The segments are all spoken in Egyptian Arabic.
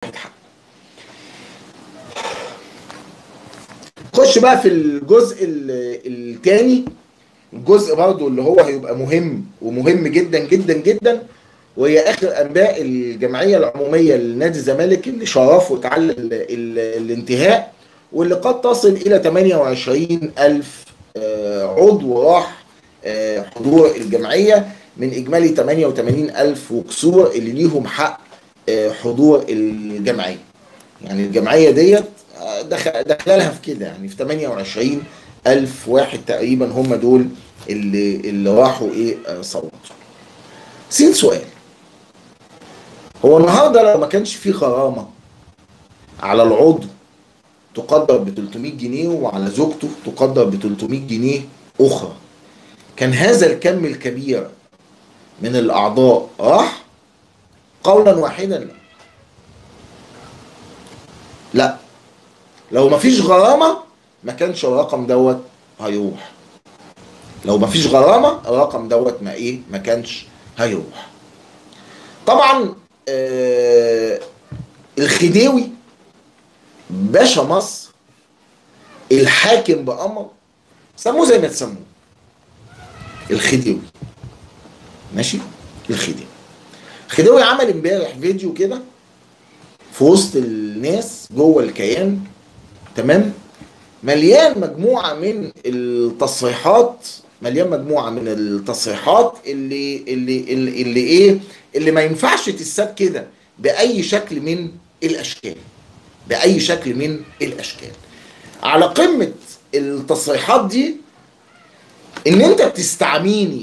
واحد حق خش بقى في الجزء الثاني الجزء برضو اللي هو هيبقى مهم ومهم جدا جدا جدا وهي اخر انباء الجمعيه العموميه لنادي الزمالك اللي شرف وتعلق الانتهاء واللي قد تصل الى 28 الف عضو راح حضور الجمعيه من اجمالي 88 الف وكسور اللي ليهم حق حضور الجمعيه يعني الجمعيه ديت دخلها في كده يعني في 28 ألف واحد تقريبا هم دول اللي اللي راحوا ايه صوتوا. سين سؤال هو النهارده لو ما كانش في غرامه على العضو تقدر ب 300 جنيه وعلى زوجته تقدر ب 300 جنيه اخرى كان هذا الكم الكبير من الاعضاء راح قولا واحدا لا لا لو ما فيش غرامه ما كانش الرقم دوت هيروح لو ما فيش غرامه الرقم دوت ما ايه ما كانش هيروح طبعا آه الخديوي باشا مصر الحاكم بامر سموه زي ما تسموه الخديوي ماشي الخديوي الخديوي عمل امبارح فيديو كده في وسط الناس جوه الكيان تمام مليان مجموعه من التصريحات مليان مجموعه من التصريحات اللي اللي اللي, اللي ايه اللي ما ينفعش تتساب كده باي شكل من الاشكال باي شكل من الاشكال على قمه التصريحات دي ان انت بتستعميني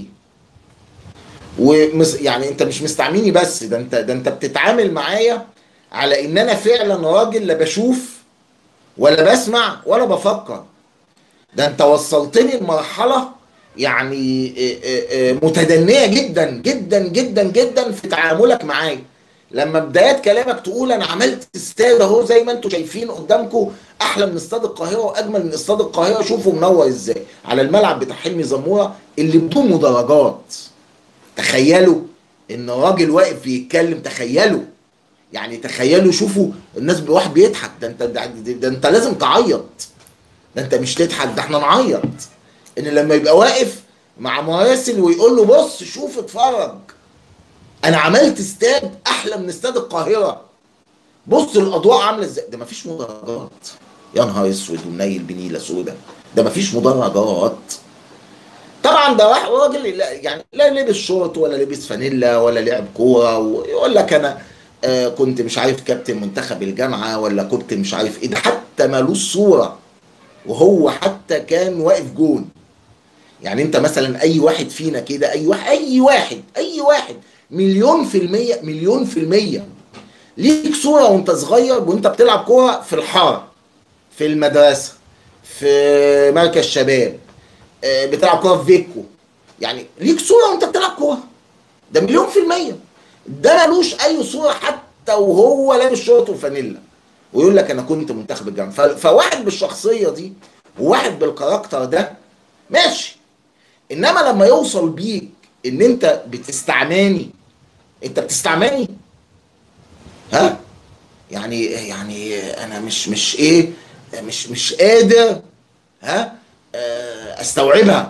ومس يعني انت مش مستعميني بس ده انت ده انت بتتعامل معايا على ان انا فعلا راجل لا بشوف ولا بسمع ولا بفكر ده انت وصلتني لمرحله يعني متدنيه جدا جدا جدا جدا في تعاملك معايا لما بدايات كلامك تقول انا عملت استاد اهو زي ما انتم شايفين قدامكم احلى من استاد القاهره واجمل من استاد القاهره شوفوا منور ازاي على الملعب بتاع حلمي زموره اللي بدون مدرجات تخيلوا ان راجل واقف بيتكلم تخيلوا يعني تخيلوا شوفوا الناس واحد بيضحك ده انت ده, ده انت لازم تعيط ده انت مش تضحك ده احنا نعيط ان لما يبقى واقف مع مراسل ويقول له بص شوف اتفرج انا عملت استاد احلى من استاد القاهره بص الاضواء عامله ازاي ده مفيش مدرجات يا نهار اسود ومنيل بنيله سودا ده مفيش مدرجات طبعا ده واحد راجل يعني لا لبس شورت ولا لبس فانيلا ولا لعب كوره ويقول لك انا آه كنت مش عارف كابتن منتخب الجامعه ولا كنت مش عارف ايه ده حتى مالوش صوره وهو حتى كان واقف جون يعني انت مثلا اي واحد فينا كده اي واحد اي واحد اي واحد مليون في المية مليون في المية ليك صورة وانت صغير وانت بتلعب كورة في الحارة في المدرسة في مركز شباب بتلعب كورة في فيكو يعني ليك صورة وانت بتلعب كورة ده مليون في المية ده ملوش اي صورة حتى وهو لابس شورت وفانيلا ويقول لك انا كنت منتخب الجامعة فواحد بالشخصية دي وواحد بالكاركتر ده ماشي انما لما يوصل بيك ان انت بتستعماني انت بتستعماني ها يعني يعني انا مش مش ايه مش مش قادر ها استوعبها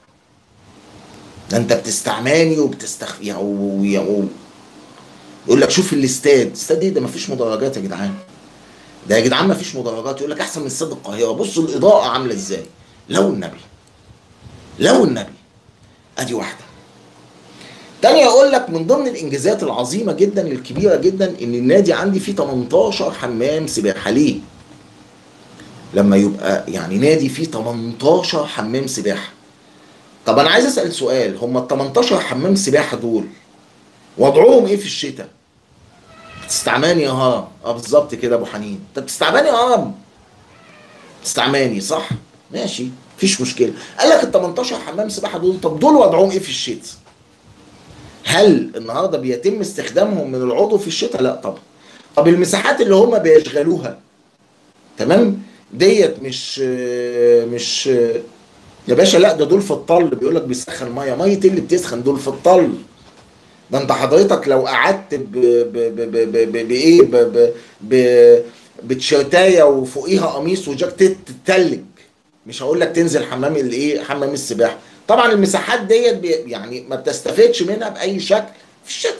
ده انت بتستعماني وبتستخ يعني يقول لك شوف الاستاد الاستاد ايه ده مفيش مدرجات يا جدعان ده يا جدعان مفيش مدرجات يقول لك احسن من استاد القاهره بصوا الاضاءه عامله ازاي لو النبي لو النبي ادي واحده تاني اقول لك من ضمن الانجازات العظيمه جدا الكبيره جدا ان النادي عندي فيه 18 حمام سباحه ليه لما يبقى يعني نادي فيه 18 حمام سباحه طب انا عايز اسال سؤال هم ال 18 حمام سباحه دول وضعهم ايه في الشتاء بتستعماني يا هرم اه بالظبط كده ابو حنين انت بتستعماني يا هرم بتستعماني صح ماشي مفيش مشكله قال لك ال 18 حمام سباحه دول طب دول وضعهم ايه في الشتاء هل النهارده بيتم استخدامهم من العضو في الشتاء لا طبعا طب المساحات اللي هم بيشغلوها تمام ديت مش مش يا باشا لا ده دول في الطل بيقول لك بيسخن ميه ميه اللي بتسخن دول في الطل ده انت حضرتك لو قعدت ب- ب- ب- ب- ب- ب- بايه ب- ب- ب- بتشيرتايه وفوقيها قميص وجاكيت تتلج مش هقول لك تنزل حمام الايه حمام السباحه طبعا المساحات ديت بي- يعني ما بتستفادش منها باي شكل في الشتاء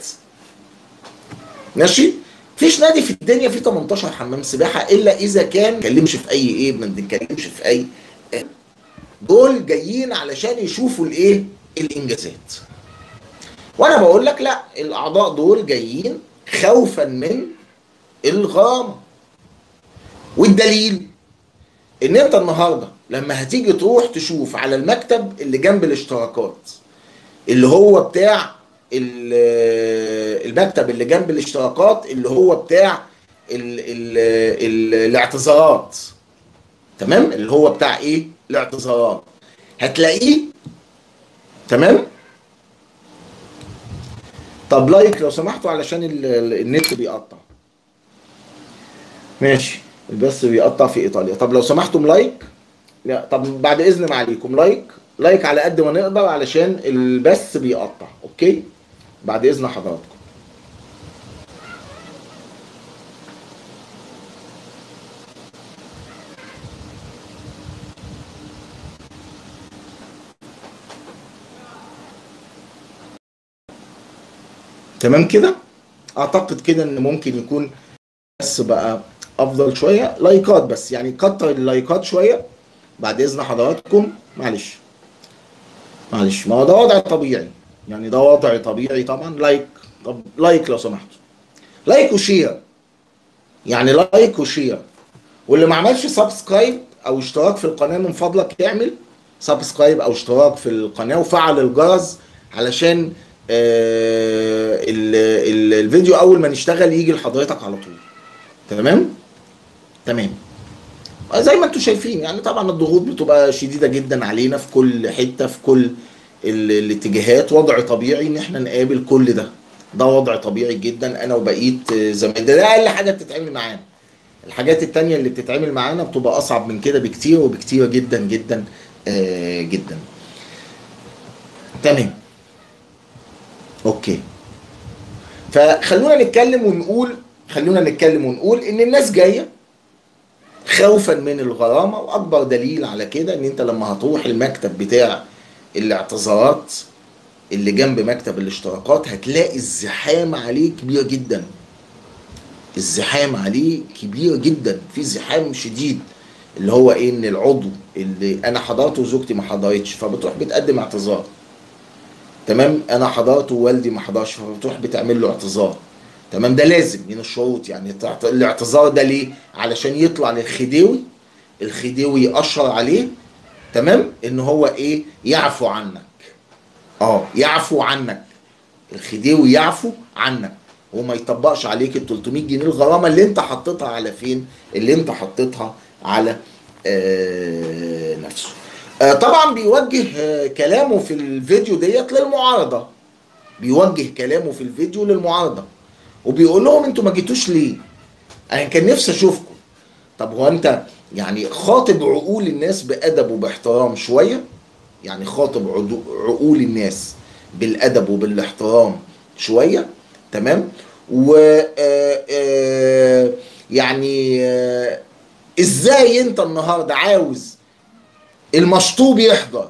ماشي فيش نادي في الدنيا فيه 18 حمام سباحه الا اذا كان ما نتكلمش في اي ايه ما بنتكلمش في اي دول جايين علشان يشوفوا الايه الانجازات وانا بقول لك لا الاعضاء دول جايين خوفا من الغرامه والدليل ان انت النهارده لما هتيجي تروح تشوف على المكتب اللي جنب الاشتراكات اللي هو بتاع ال- المكتب اللي جنب الاشتراكات اللي هو بتاع ال ال ال الاعتذارات تمام اللي هو بتاع ايه الاعتذارات هتلاقيه تمام طب لايك لو سمحتوا علشان ال- ال- النت بيقطع ماشي البث بيقطع في ايطاليا طب لو سمحتم لايك لا طب بعد اذن معاليكم لايك لايك على قد ما نقدر علشان البث بيقطع اوكي بعد اذن حضراتكم تمام كده اعتقد كده ان ممكن يكون بس بقى افضل شويه لايكات بس يعني كتر اللايكات شويه بعد اذن حضراتكم معلش معلش ما هو ده وضع طبيعي يعني ده وضع طبيعي طبعا لايك طب لايك لو سمحتوا لايك وشير يعني لايك وشير واللي ما عملش سبسكرايب او اشتراك في القناه من فضلك يعمل سبسكرايب او اشتراك في القناه وفعل الجرس علشان آه ال ال الفيديو اول ما نشتغل يجي لحضرتك على طول تمام تمام زي ما انتم شايفين يعني طبعا الضغوط بتبقى شديده جدا علينا في كل حته في كل ال- الاتجاهات وضع طبيعي ان احنا نقابل كل ده ده وضع طبيعي جدا انا وبقيت زمايلي ده, ده اقل حاجه بتتعمل معانا الحاجات التانية اللي بتتعمل معانا بتبقى اصعب من كده بكتير وبكتير جدا جدا آه جدا تمام اوكي فخلونا نتكلم ونقول خلونا نتكلم ونقول ان الناس جايه خوفا من الغرامه واكبر دليل على كده ان انت لما هتروح المكتب بتاع الاعتذارات اللي جنب مكتب الاشتراكات هتلاقي الزحام عليه كبير جدا الزحام عليه كبير جدا في زحام شديد اللي هو ايه ان العضو اللي انا حضرته وزوجتي ما حضرتش فبتروح بتقدم اعتذار تمام انا حضرته ووالدي ما حضرش فبتروح بتعمل له اعتذار تمام ده لازم من الشروط يعني تعت- الاعتذار ده ليه علشان يطلع للخديوي الخديوي يأشر عليه تمام ان هو ايه يعفو عنك اه يعفو عنك الخديوي يعفو عنك وما يطبقش عليك ال 300 جنيه الغرامه اللي انت حطيتها على فين اللي انت حطيتها على آه نفسه آه طبعا بيوجه آه كلامه في الفيديو ديت للمعارضه بيوجه كلامه في الفيديو للمعارضه وبيقول لهم انتوا ما جيتوش ليه انا كان نفسي اشوفكم طب هو انت يعني خاطب عقول الناس بادب وباحترام شويه يعني خاطب عدو- عقول الناس بالادب وبالاحترام شويه تمام و آه، آه، يعني آه، ازاي انت النهارده عاوز المشطوب يحضر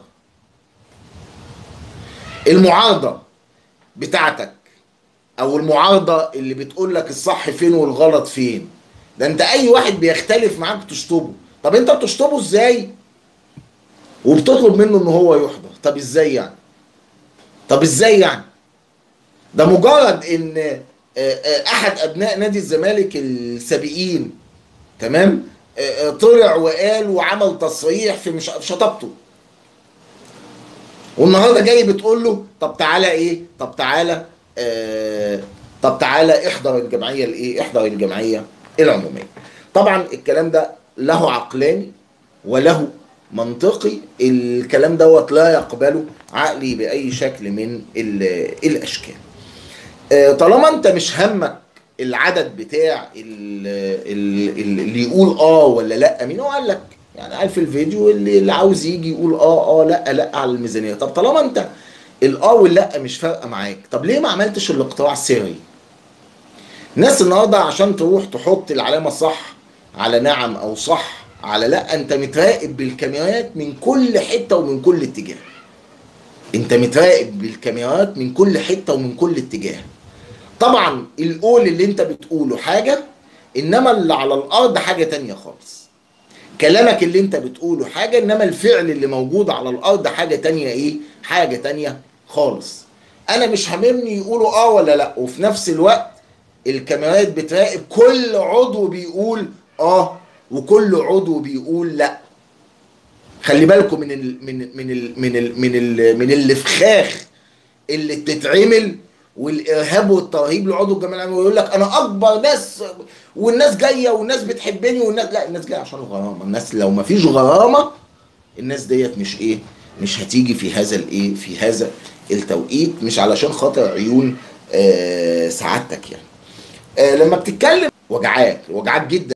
المعارضه بتاعتك او المعارضه اللي بتقول لك الصح فين والغلط فين ده انت اي واحد بيختلف معاك تشطبه طب انت بتشطبه ازاي وبتطلب منه ان هو يحضر طب ازاي يعني طب ازاي يعني ده مجرد ان آه، آه، احد ابناء نادي الزمالك السابقين تمام آه، آه، طلع وقال وعمل تصريح في مش في شطبته والنهارده جاي بتقول له طب تعالى ايه طب تعالى آه طب تعالى احضر الجمعيه الايه احضر الجمعيه العموميه طبعا الكلام ده له عقلاني وله منطقي الكلام دوت لا يقبله عقلي باي شكل من ال- الاشكال آه، طالما انت مش همك العدد بتاع ال- ال- ال- اللي يقول اه ولا لا مين هو قال لك يعني قال في الفيديو اللي, اللي عاوز يجي يقول اه اه لا لا على الميزانيه طب طالما انت الاه واللا مش فارقه معاك طب ليه ما عملتش الاقتراع سري ناس النهارده عشان تروح تحط العلامه صح على نعم او صح على لا انت متراقب بالكاميرات من كل حته ومن كل اتجاه انت متراقب بالكاميرات من كل حته ومن كل اتجاه طبعا القول اللي انت بتقوله حاجه انما اللي على الارض حاجه تانية خالص كلامك اللي انت بتقوله حاجه انما الفعل اللي موجود على الارض حاجه تانية ايه حاجه تانية خالص انا مش هاممني يقولوا اه ولا لا وفي نفس الوقت الكاميرات بتراقب كل عضو بيقول اه وكل عضو بيقول لا خلي بالكم من ال من من ال من ال من ال من الافخاخ اللي بتتعمل والارهاب والترهيب لعضو الجمعيه العامه ويقول لك انا اكبر ناس والناس جايه والناس بتحبني والناس لا الناس جايه عشان الغرامه الناس لو ما فيش غرامه الناس ديت مش ايه مش هتيجي في هذا الايه في هذا التوقيت مش علشان خاطر عيون آه سعادتك يعني آه لما بتتكلم وجعاك وجعاك جدا